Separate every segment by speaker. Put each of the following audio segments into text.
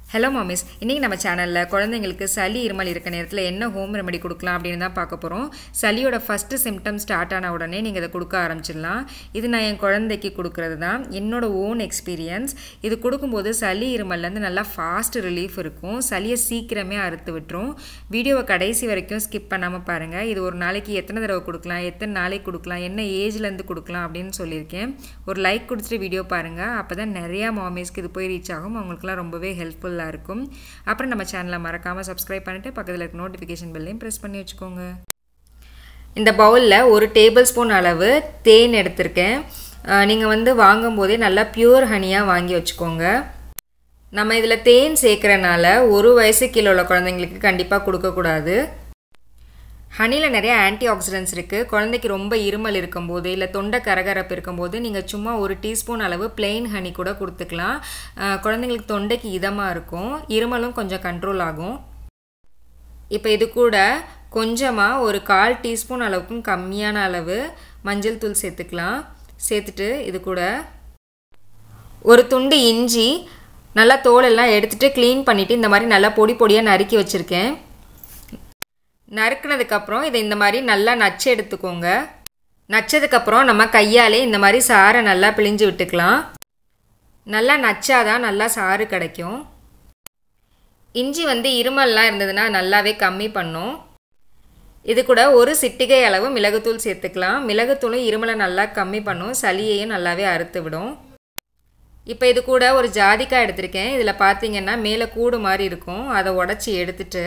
Speaker 1: hello மாமிஸ் இன்றைக்கி நம்ம சேனலில் குழந்தைங்களுக்கு சளி இருமல் இருக்க நேரத்தில் என்ன ஹோம் ரெமெடி கொடுக்கலாம் அப்படின்னு தான் பார்க்க போகிறோம் சளியோட ஃபஸ்ட்டு சிம்டம் ஸ்டார்ட் ஆன உடனே நீங்கள் இதை கொடுக்க ஆரம்பிச்சிடலாம் இது நான் என் குழந்தைக்கு கொடுக்குறது தான் என்னோட ஓன் எக்ஸ்பீரியன்ஸ் இது கொடுக்கும்போது சளி இருமல்லேருந்து நல்லா ஃபாஸ்ட் ரிலீஃப் இருக்கும் சளியை சீக்கிரமே அறுத்து விட்டுரும் வீடியோவை கடைசி வரைக்கும் ஸ்கிப் பண்ணாமல் பாருங்கள் இது ஒரு நாளைக்கு எத்தனை தடவை கொடுக்கலாம் எத்தனை நாளைக்கு கொடுக்கலாம் என்ன ஏஜ்லேருந்து கொடுக்கலாம் அப்படின்னு சொல்லியிருக்கேன் ஒரு லைக் கொடுத்துட்டு வீடியோ பாருங்கள் அப்போ தான் நிறையா மாமிஸ்க்கு இது போய் ரீச் ஆகும் அவங்களுக்குலாம் ரொம்பவே ஹெல்ப்ஃபுல்லாக இருக்கும் அப்புறம் நம்ம சேனலை மறக்காமல் சப்ஸ்கிரைப் பண்ணிவிட்டு பக்கத்தில் இருக்க நோட்டிஃபிகேஷன் பெல்லையும் ப்ரெஸ் பண்ணி வச்சுக்கோங்க இந்த பவுலில் ஒரு டேபிள் ஸ்பூன் அளவு தேன் எடுத்திருக்கேன் நீங்கள் வந்து வாங்கும்போதே நல்லா பியூர் ஹனியாக வாங்கி வச்சுக்கோங்க நம்ம இதில் தேன் சேர்க்குறனால ஒரு வயசு கீழே உள்ள குழந்தைங்களுக்கு கண்டிப்பாக கொடுக்கக்கூடாது ஹனியில் நிறைய ஆன்டி ஆக்சிடென்ட்ஸ் இருக்குது குழந்தைக்கு ரொம்ப இருமல் இருக்கும்போது இல்லை தொண்டை கரகரப்பு இருக்கும்போது நீங்கள் சும்மா ஒரு டீஸ்பூன் அளவு பிளெயின் ஹனி கூட கொடுத்துக்கலாம் குழந்தைங்களுக்கு தொண்டைக்கு இதமாக இருக்கும் இருமலும் கொஞ்சம் கண்ட்ரோல் ஆகும் இப்போ இது கூட கொஞ்சமாக ஒரு கால் டீஸ்பூன் அளவுக்கும் கம்மியான அளவு மஞ்சள் தூள் சேர்த்துக்கலாம் சேர்த்துட்டு இது கூட ஒரு துண்டு இஞ்சி நல்லா தோலெல்லாம் எடுத்துகிட்டு க்ளீன் பண்ணிவிட்டு இந்த மாதிரி நல்லா பொடி பொடியாக நறுக்கி வச்சுருக்கேன் நறுக்குனதுக்கப்புறம் இதை இந்த மாதிரி நல்லா நச்சு எடுத்துக்கோங்க நச்சதுக்கப்புறம் நம்ம கையாலே இந்த மாதிரி சாரை நல்லா பிழிஞ்சு விட்டுக்கலாம் நல்லா நச்சாதான் நல்லா சாறு கிடைக்கும் இஞ்சி வந்து இருமல்லாம் இருந்ததுன்னா நல்லாவே கம்மி பண்ணும் இது கூட ஒரு சிட்டிகை அளவு மிளகுத்தூள் சேர்த்துக்கலாம் மிளகுத்தூளும் இருமலை நல்லா கம்மி பண்ணும் சளியையும் நல்லாவே அறுத்து விடும் இப்போ இது கூட ஒரு ஜாதிக்காய் எடுத்திருக்கேன் இதில் பார்த்தீங்கன்னா மேலே கூடு மாதிரி இருக்கும் அதை உடச்சி எடுத்துட்டு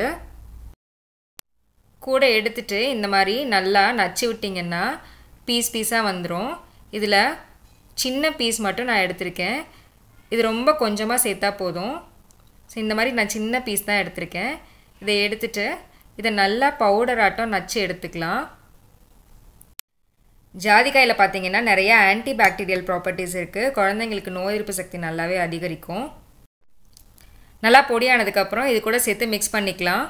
Speaker 1: கூட எடுத்துட்டு இந்த மாதிரி நல்லா நச்சு விட்டிங்கன்னா பீஸ் பீஸாக வந்துடும் இதில் சின்ன பீஸ் மட்டும் நான் எடுத்திருக்கேன் இது ரொம்ப கொஞ்சமாக சேர்த்தா போதும் ஸோ இந்த மாதிரி நான் சின்ன பீஸ் தான் எடுத்திருக்கேன் இதை எடுத்துட்டு இதை நல்லா பவுடர் ஆட்டம் நச்சு எடுத்துக்கலாம் ஜாதிக்காயில் பார்த்தீங்கன்னா நிறைய ஆன்டி பாக்டீரியல் ப்ராப்பர்ட்டிஸ் இருக்குது குழந்தைங்களுக்கு நோய் எதிர்ப்பு சக்தி நல்லாவே அதிகரிக்கும் நல்லா பொடியானதுக்கப்புறம் இது கூட சேர்த்து மிக்ஸ் பண்ணிக்கலாம்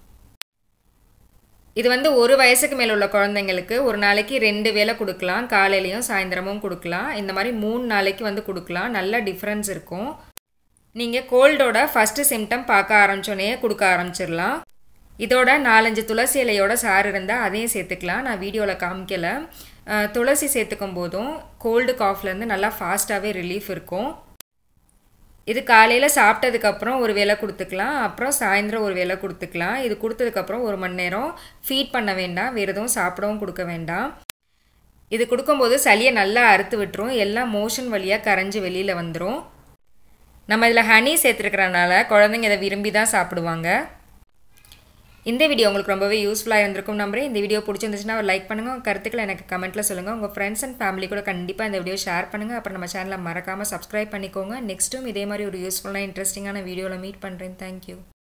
Speaker 1: இது வந்து ஒரு வயசுக்கு மேலே உள்ள குழந்தைங்களுக்கு ஒரு நாளைக்கு ரெண்டு வேளை கொடுக்கலாம் காலையிலையும் சாயந்தரமும் கொடுக்கலாம் இந்த மாதிரி மூணு நாளைக்கு வந்து கொடுக்கலாம் நல்ல டிஃப்ரென்ஸ் இருக்கும் நீங்கள் கோல்டோட ஃபஸ்ட்டு சிம்டம் பார்க்க ஆரம்பிச்சோன்னே கொடுக்க ஆரம்பிச்சிடலாம் இதோட நாலஞ்சு துளசி இலையோட சாறு இருந்தால் அதையும் சேர்த்துக்கலாம் நான் வீடியோவில் காமிக்கலை துளசி சேர்த்துக்கும் போதும் கோல்டு காஃப்லேருந்து நல்லா ஃபாஸ்ட்டாகவே ரிலீஃப் இருக்கும் இது காலையில் சாப்பிட்டதுக்கப்புறம் ஒரு வேலை கொடுத்துக்கலாம் அப்புறம் சாயந்தரம் ஒரு வேலை கொடுத்துக்கலாம் இது கொடுத்ததுக்கப்புறம் ஒரு மணி நேரம் ஃபீட் பண்ண வேண்டாம் வேறு எதுவும் சாப்பிடவும் கொடுக்க வேண்டாம் இது கொடுக்கும்போது சளியை நல்லா அறுத்து விட்டுரும் எல்லாம் மோஷன் வழியாக கரைஞ்சி வெளியில் வந்துடும் நம்ம இதில் ஹனி சேர்த்துருக்கிறனால குழந்தைங்க இதை விரும்பி தான் சாப்பிடுவாங்க இந்த வீடியோ உங்களுக்கு ரொம்பவே யூஸ்ஃபுல்லாக இருந்திருக்கும் நம்புறேன் இந்த வீடியோ பிடிச்சிருந்துச்சுன்னா ஒரு லைக் பண்ணுங்கள் உங்கள் கருத்துக்களை எனக்கு கமெண்ட்டில் சொல்லுங்கள் உங்கள் ஃப்ரெண்ட்ஸ் அண்ட் ஃபேமிலி கூட கண்டிப்பாக இந்த வீடியோ ஷேர் பண்ணுங்கள் அப்புறம் நம்ம சேனலை மறக்காமல் சப்ஸ்கிரைப் பண்ணிக்கோங்க நெக்ஸ்ட்டும் இதே மாதிரி ஒரு யூஸ்ஃபுல்லாக இன்ட்ரெஸ்டிங்கான வீடியோவில் மீட் பண்ணுறேன் தேங்க்யூ